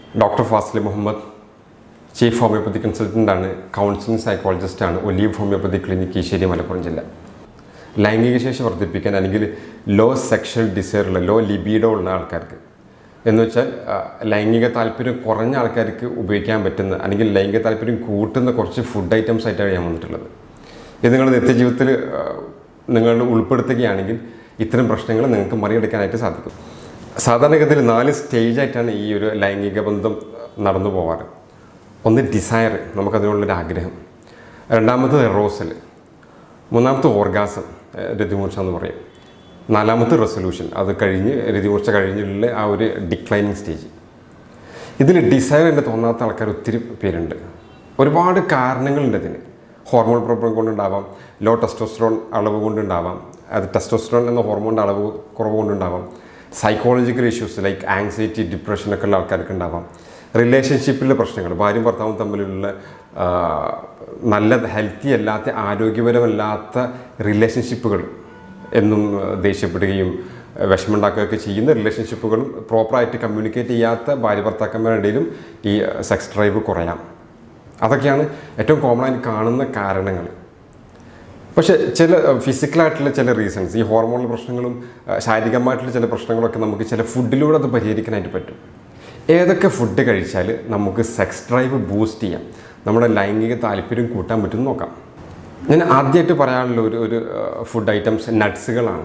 doctor Fasil Muhammad chief homeopathy കൺസൾട്ടൻ്റാണ് counselling സൈക്കോളജിസ്റ്റാണ് olive homeopathy clinic ഈശ്വരി മലപ്പുറം ജില്ല ലൈംഗിക ശേഷി വർദ്ധിപ്പിക്കാൻ അല്ലെങ്കിൽ ലോ സെക്ഷൽ ഡിസയറുള്ള ലോ ലിബീഡോ ഉള്ള ആൾക്കാർക്ക് എന്ന് വെച്ചാൽ ആ, ലൈംഗിക താല്പര്യം കുറഞ്ഞ ആൾക്കാർക്ക് ഉപയോഗിക്കാൻ പറ്റുന്ന അല്ലെങ്കിൽ ലൈംഗിക താല്പര്യം കൂട്ടുന്ന കുറച്ച് ഫുഡ് ഐറ്റംസ് ആയിട്ടാണ് ഞാൻ വന്നിട്ടുള്ളത് ഇത് നിങ്ങൾ നിത്യജീവിതത്തിൽ ആ, നിങ്ങൾ ഉൾപ്പെടുത്തുകയാണെങ്കിൽ ഇത്തരം പ്രശ്നങ്ങൾ നിങ്ങൾക്ക് മറികടക്കാനായിട്ട് സാധിക്കും സാധാരണഗതിയിൽ നാല് സ്റ്റേജായിട്ടാണ് ഈ ഒരു ലൈംഗിക ബന്ധം നടന്നു പോവാറ് ഒന്ന് ഡിസയർ നമുക്കതിനുള്ളൊരു ആഗ്രഹം രണ്ടാമത്തത് എറോസൽ മൂന്നാമത്തെ ഓർഗാസം രതിമൂർച്ച എന്ന് പറയും നാലാമത്തെ റെസൊല്യൂഷൻ അത് കഴിഞ്ഞ് രതിമൂർച്ച കഴിഞ്ഞുള്ള ആ ഒരു ഡിക്ലൈനിങ് സ്റ്റേജ് ഇതിൽ ഡിസയർ എന്ന് തോന്നാത്ത ആൾക്കാർ ഒത്തിരി പേരുണ്ട് ഒരുപാട് കാരണങ്ങളുണ്ട് ഇതിന് ഹോർമോൺ പ്രോബ്ലം കൊണ്ടുണ്ടാവാം ലോ ടെസ്റ്റോസ്റ്ററോൺ അളവ് കൊണ്ടുണ്ടാവാം അത് ടെസ്റ്റോസ്റ്ററോൺ എന്ന ഹോർമോണിൻ്റെ അളവ് കുറവ് കൊണ്ടുണ്ടാവാം സൈക്കോളജിക്കൽ ഇഷ്യൂസ് ലൈക്ക് ആങ്സൈറ്റി ഡിപ്രഷനൊക്കെ ഉള്ള ആൾക്കാർക്ക് ഉണ്ടാവാം റിലേഷൻഷിപ്പിലെ പ്രശ്നങ്ങൾ ഭാര്യയും ഭർത്താവും തമ്മിലുള്ള ആ, നല്ല ഹെൽത്തി അല്ലാത്ത ആരോഗ്യപരമല്ലാത്ത റിലേഷൻഷിപ്പുകൾ എന്നും ആ, ദേഷ്യപ്പെടുകയും ആ, വിഷമമുണ്ടാക്കുകയൊക്കെ ചെയ്യുന്ന റിലേഷൻഷിപ്പുകളും പ്രോപ്പറായിട്ട് കമ്മ്യൂണിക്കേറ്റ് ചെയ്യാത്ത ഭാര്യ ഭർത്താക്കന്മാരുടെ ഇടയിലും ഈ സെക്സ് ഡ്രൈവ് കുറയാം അതൊക്കെയാണ് ഏറ്റവും കോമൺ ആയിട്ട് കാണുന്ന കാരണങ്ങൾ പക്ഷേ ചില ഫിസിക്കലായിട്ടുള്ള ചില റീസൺസ് ഈ ഹോർമോണൽ പ്രശ്നങ്ങളും ആ, ശാരീരികമായിട്ടുള്ള ചില പ്രശ്നങ്ങളൊക്കെ നമുക്ക് ചില ഫുഡിലൂടെ അത് പരിഹരിക്കാനായിട്ട് പറ്റും ഏതൊക്കെ ഫുഡ് കഴിച്ചാൽ നമുക്ക് സെക്സ് ഡ്രൈവ് ബൂസ്റ്റ് ചെയ്യാം നമ്മുടെ ലൈംഗിക താല്പര്യം കൂട്ടാൻ പറ്റും എന്ന് നോക്കാം ഞാൻ ആദ്യമായിട്ട് പറയാനുള്ള ഒരു ഒരു ഫുഡ് ഐറ്റംസ് നട്ട്സുകളാണ്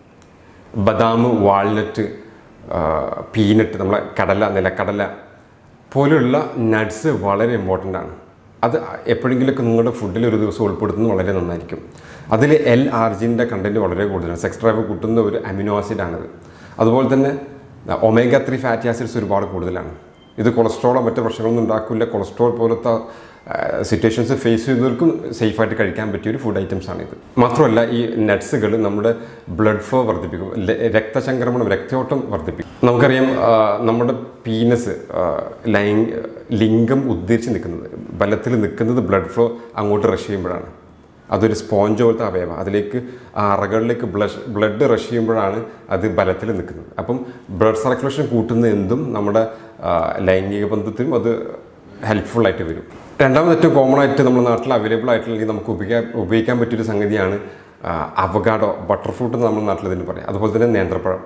ബദാം വാൾനട്ട് പീനട്ട് നമ്മളെ കടല നിലക്കടല പോലെയുള്ള നട്ട്സ് വളരെ ഇമ്പോർട്ടൻ്റ് ആണ് അത് എപ്പോഴെങ്കിലുമൊക്കെ നിങ്ങളുടെ ഫുഡിൽ ഒരു ദിവസം ഉൾപ്പെടുത്തുന്നത് വളരെ നന്നായിരിക്കും അതിൽ എൽ ആർജിൻ്റെ കണ്ടൻറ്റ് വളരെ കൂടുതലാണ് സെക്സ് ഡ്രൈവ് കൂട്ടുന്ന ഒരു അമിനോ ആസിഡാണത് അതുപോലെ തന്നെ ഒമേഗ ത്രീ ഫാറ്റി ആസിഡ്സ് ഒരുപാട് കൂടുതലാണ് ഇത് കൊളസ്ട്രോളോ മറ്റു പ്രശ്നങ്ങളൊന്നും ഉണ്ടാക്കില്ല കൊളസ്ട്രോൾ പോലത്തെ സിറ്റുവേഷൻസ് ഫേസ് ചെയ്തവർക്കും സേഫായിട്ട് കഴിക്കാൻ പറ്റിയ ഒരു ഫുഡ് ഐറ്റംസ് ആണ് ഇത് മാത്രമല്ല ഈ നട്ട്സുകൾ നമ്മുടെ ബ്ലഡ് ഫ്ലോ വർദ്ധിപ്പിക്കും ല- രക്തചംക്രമണം രക്തയോട്ടം വർദ്ധിപ്പിക്കും നമുക്കറിയാം ആ, നമ്മുടെ പീനസ് ലൈംഗ ലിംഗം ഉദ്ദേശിച്ച് നിൽക്കുന്നത് ബലത്തിൽ നിൽക്കുന്നത് ബ്ലഡ് ഫ്ലോ അങ്ങോട്ട് റഷ് ചെയ്യുമ്പോഴാണ് അതൊരു സ്പോഞ്ച് പോലത്തെ അവയവം അതിലേക്ക് ആ അറകളിലേക്ക് ബ്ലഡ് ബ്ലഡ് റഷ് ചെയ്യുമ്പോഴാണ് അത് ബലത്തിൽ നിൽക്കുന്നത് അപ്പം ബ്ലഡ് സർക്കുലേഷൻ കൂട്ടുന്ന എന്തും നമ്മുടെ ആ, ലൈംഗിക ബന്ധത്തിനും അത് ഹെൽപ്ഫുൾ ആയിട്ട് വരും രണ്ടാമത് ഏറ്റവും കോമൺ ആയിട്ട് നമ്മുടെ നാട്ടിൽ അവൈലബിൾ ആയിട്ടുള്ള നമുക്ക് ഉപയോഗിക്കാൻ ഉപയോഗിക്കാൻ പറ്റിയൊരു സംഗതിയാണ് അവഗാഡോ ബട്ടർ ഫ്രൂട്ട് എന്ന് നമ്മുടെ നാട്ടിൽ ഇതിന് പറയാം അതുപോലെ തന്നെ നേന്ത്രപ്പഴം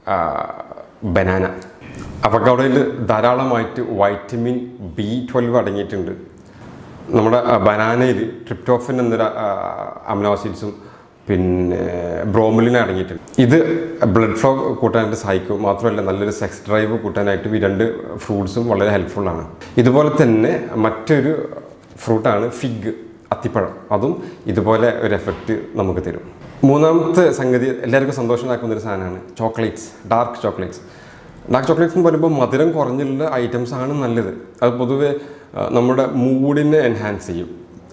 ബനാന അവഗാഡോയിൽ ധാരാളമായിട്ട് വൈറ്റമിൻ ബി ട്വൽവ് അടങ്ങിയിട്ടുണ്ട് നമ്മുടെ ബനാനയിൽ ട്രിപ്റ്റോഫിൻ എന്നൊരു അമിനോ ആസിഡ്സും പിന്നെ ബ്രോമിലിൻ അടങ്ങിയിട്ടുണ്ട് ഇത് ബ്ലഡ് ഫ്ലോ കൂട്ടാനായിട്ട് സഹായിക്കും മാത്രമല്ല നല്ലൊരു സെക്സ് ഡ്രൈവ് കൂട്ടാനായിട്ട് ഈ രണ്ട് ഫ്രൂട്ട്സും വളരെ ഹെൽപ്ഫുള്ളാണ് ഇതുപോലെ തന്നെ മറ്റൊരു ഫ്രൂട്ടാണ് ഫിഗ് അത്തിപ്പഴം അതും ഇതുപോലെ ഒരു എഫക്റ്റ് നമുക്ക് തരും മൂന്നാമത്തെ സംഗതി എല്ലാവർക്കും സന്തോഷമാക്കുന്ന ഒരു സാധനമാണ് chocolates dark chocolates dark chocolates എന്ന് പറയുമ്പോൾ മധുരം കുറഞ്ഞുള്ള ഐറ്റംസ് ആണ് നല്ലത് അത് പൊതുവെ ആ, നമ്മുടെ മൂഡിനെ എൻഹാൻസ് ചെയ്യും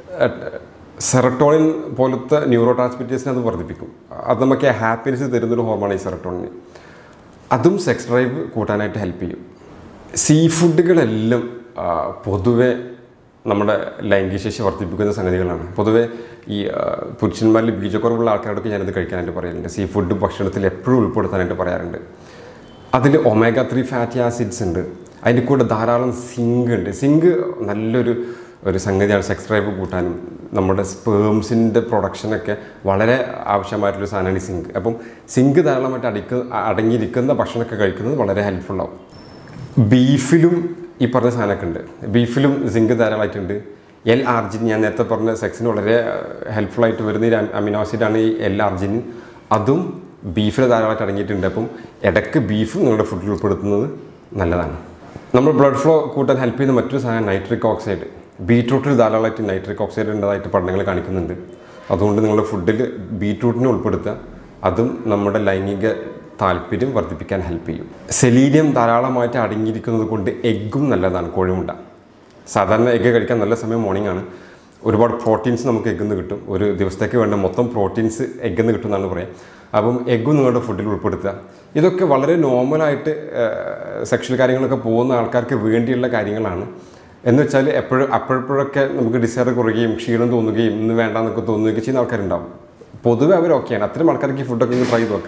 സെറട്ടോണിൻ പോലത്തെ ന്യൂറോ ട്രാൻസ്മിറ്റേഴ്സിനെ അത് വർദ്ധിപ്പിക്കും അത് നമുക്ക് ഹാപ്പിനെസ് തരുന്നൊരു ഹോർമോണാണ് ഈ സെറട്ടോണിന് അതും സെക്സ് ഡ്രൈവ് കൂട്ടാനായിട്ട് ഹെൽപ്പ് ചെയ്യും സീ ഫുഡുകളെല്ലാം ആ, പൊതുവെ നമ്മുടെ ലൈംഗിക ശേഷി വർദ്ധിപ്പിക്കുന്ന സംഗതികളാണ് പൊതുവെ ഈ ആ, പുരുഷന്മാരിൽ ബീജക്കുറവുള്ള ആൾക്കാരോടൊക്കെ ഞാനത് കഴിക്കാനായിട്ട് പറയാറുണ്ട് സീ ഫുഡ് ഭക്ഷണത്തിൽ എപ്പോഴും ഉൾപ്പെടുത്താനായിട്ട് പറയാറുണ്ട് അതിൽ ഒമേഗ ത്രീ ഫാറ്റി ആസിഡ്സ് ഉണ്ട് അതിൻ്റെ കൂടെ ധാരാളം സിങ്ക് ഉണ്ട് സിങ്ക് നല്ലൊരു ഒരു സംഗതിയാണ് സെക്സ് ഡ്രൈവ് കൂട്ടാനും നമ്മുടെ സ്പേംസിൻ്റെ പ്രൊഡക്ഷനൊക്കെ വളരെ ആവശ്യമായിട്ടുള്ള സാധനമാണ് ഈ സിങ്ക് അപ്പം സിങ്ക് ധാരാളമായിട്ട് അടിക്ക അടങ്ങിയിരിക്കുന്ന ഭക്ഷണമൊക്കെ കഴിക്കുന്നത് വളരെ ഹെൽപ്ഫുള്ളാവും ബീഫിലും ഈ പറഞ്ഞ സാധനമൊക്കെ ഉണ്ട് ബീഫിലും സിങ്ക് ധാരാളമായിട്ടുണ്ട് എൽ ആർജിൻ ഞാൻ നേരത്തെ പറഞ്ഞ സെക്സിന് വളരെ ഹെൽപ്ഫുൾ ആയിട്ട് വരുന്ന ഒരു അമിനോ ആസിഡാണ് ഈ എൽ ആർജിൻ അതും ബീഫിൽ ധാരാളമായിട്ട് അടങ്ങിയിട്ടുണ്ട് അപ്പം ഇടയ്ക്ക് ബീഫ് നിങ്ങളുടെ ഫുഡിൽ ഉൾപ്പെടുത്തുന്നത് നല്ലതാണ് നമ്മൾ ബ്ലഡ് ഫ്ലോ കൂട്ടാൻ ഹെൽപ്പ് ചെയ്യുന്ന മറ്റൊരു സാധനം നൈട്രിക് ഓക്സൈഡ് ബീട്രൂട്ടിൽ ധാരാളമായിട്ട് നൈട്രിക് ഓക്സൈഡ് ഉണ്ടതായിട്ട് പഠനങ്ങൾ കാണിക്കുന്നുണ്ട് അതുകൊണ്ട് നിങ്ങളുടെ ഫുഡിൽ ബീട്രൂട്ടിനെ ഉൾപ്പെടുത്തുക അതും നമ്മുടെ ലൈംഗിക താല്പര്യം വർദ്ധിപ്പിക്കാൻ ഹെൽപ്പ് ചെയ്യും സെലീനിയം ധാരാളമായിട്ട് അടങ്ങിയിരിക്കുന്നത് കൊണ്ട് എഗ്ഗും നല്ലതാണ് കോഴിമുട്ട സാധാരണ എഗ്ഗ് കഴിക്കാൻ നല്ല സമയം മോർണിംഗ് ആണ് ഒരുപാട് പ്രോട്ടീൻസ് നമുക്ക് എഗ്ഗിൽ നിന്ന് കിട്ടും ഒരു ദിവസത്തേക്ക് വേണ്ട മൊത്തം പ്രോട്ടീൻസ് എഗ്ഗിൽ നിന്ന് കിട്ടും എന്നാണ് പറയാം അപ്പം എഗ്ഗും നിങ്ങളുടെ ഫുഡിൽ ഉൾപ്പെടുത്തുക ഇതൊക്കെ വളരെ നോർമലായിട്ട് സെക്ഷൽ കാര്യങ്ങളൊക്കെ പോകുന്ന ആൾക്കാർക്ക് വേണ്ടിയുള്ള കാര്യങ്ങളാണ് എന്ന് വെച്ചാൽ എപ്പോഴും അപ്പോഴപ്പോഴൊക്കെ നമുക്ക് ഡിസയർ കുറയുകയും ക്ഷീണം തോന്നുകയും ഇന്ന് വേണ്ടാന്നൊക്കെ തോന്നുകയൊക്കെ ചെയ്യുന്ന ആൾക്കാരുണ്ടാവും പൊതുവെ അവർ ഓക്കെയാണ് അത്തരം ആൾക്കാർക്ക് ഈ ഫുഡൊക്കെ ഒന്ന് ട്രൈ ചെയ്ത് നോക്കാം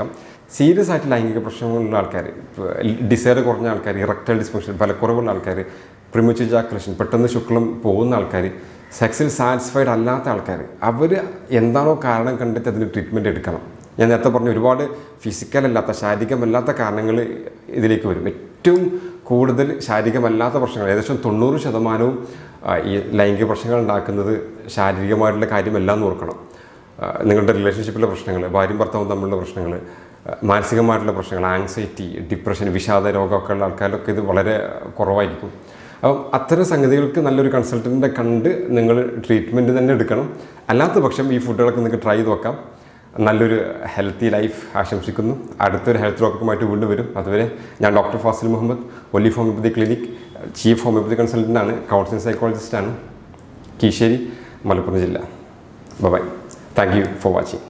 സീരിയസ് ആയിട്ട് ലൈംഗിക പ്രശ്നങ്ങളുള്ള ആൾക്കാർ ഡിസയർ കുറഞ്ഞ ആൾക്കാർ ഇറക്ടൽ ഡിസ്ഫങ്ഷൻ ഫലക്കുറവുള്ള ആൾക്കാർ പ്രിമച്ചു ജാക്കുലേഷൻ പെട്ടെന്ന് ശുക്ലം പോകുന്ന ആൾക്കാർ സെക്സിൽ സാറ്റിസ്ഫൈഡ് അല്ലാത്ത ആൾക്കാർ അവർ എന്താണോ കാരണം കണ്ടെത്തി അതിന് ട്രീറ്റ്മെൻറ്റ് എടുക്കണം ഞാൻ നേരത്തെ പറഞ്ഞ ഒരുപാട് ഫിസിക്കലല്ലാത്ത ശാരീരികമല്ലാത്ത കാരണങ്ങൾ ഇതിലേക്ക് വരും ഏറ്റവും കൂടുതൽ ശാരീരികമല്ലാത്ത പ്രശ്നങ്ങൾ ഏകദേശം തൊണ്ണൂറ് ശതമാനവും ആ, ഈ ലൈംഗിക പ്രശ്നങ്ങൾ ഉണ്ടാക്കുന്നത് ശാരീരികമായിട്ടുള്ള കാര്യമല്ല എന്ന് ഓർക്കണം ആ, നിങ്ങളുടെ റിലേഷൻഷിപ്പിലെ പ്രശ്നങ്ങൾ ഭാര്യയും ഭർത്താവും തമ്മിലുള്ള പ്രശ്നങ്ങൾ ആ, മാനസികമായിട്ടുള്ള പ്രശ്നങ്ങൾ ആങ്സൈറ്റി ഡിപ്രഷൻ വിഷാദ രോഗമൊക്കെ ഉള്ള ആൾക്കാരൊക്കെ ഇത് വളരെ കുറവായിരിക്കും അപ്പം അത്തരം സംഗതികൾക്ക് നല്ലൊരു കൺസൾട്ടൻറ്റിനെ കണ്ട് നിങ്ങൾ ട്രീറ്റ്മെൻറ്റ് തന്നെ എടുക്കണം അല്ലാത്ത പക്ഷം ഈ ഫുഡുകളൊക്കെ നിങ്ങൾക്ക് ട്രൈ ചെയ്ത് നോക്കാം നല്ലൊരു ഹെൽത്തി ലൈഫ് ആശംസിക്കുന്നു അടുത്തൊരു ഹെൽത്ത് ടോപ്പിക്കുമായിട്ട് വീണ്ടും വരും അതുവരെ ഞാൻ ഡോക്ടർ ഫാസിൽ മുഹമ്മദ് ഒലി homeopathy clinic chief homeopathy consultant ആണ് കൗൺസിലിംഗ് സൈക്കോളജിസ്റ്റ് ആണ് കീശ്ശേരി മലപ്പുറം ജില്ല bye thank you for watching